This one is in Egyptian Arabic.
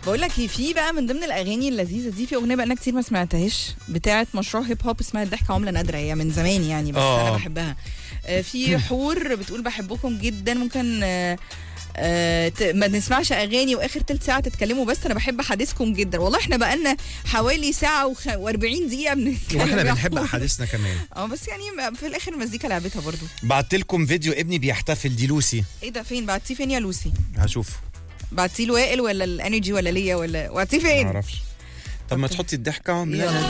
بقول لك إيه، في بقى من ضمن الاغاني اللذيذه دي في اغنيه بقالنا كتير ما سمعتهاش بتاعه مشروع هيب هوب اسمها الضحكه عمله نادره هي من زمان يعني بس آه. انا بحبها آه، في حور بتقول بحبكم جدا ممكن آه، آه، ت- ما نسمعش اغاني واخر تلت ساعه تتكلموا بس انا بحب حديثكم جدا والله احنا بقالنا حوالي ساعه و40 دقيقه بنتكلم واحنا يا بنحب حور. احاديثنا كمان اه بس يعني في الاخر المزيكا لعبتها برضو بعت لكم فيديو ابني بيحتفل دي لوسي ايه ده فين بعتيه فين يا لوسي هشوفه بعتيه لوائل ولا الانرجي ولا ليا ولا بعتيه ما فين اعرفش طب ما تحطي الضحكه عملة يلا.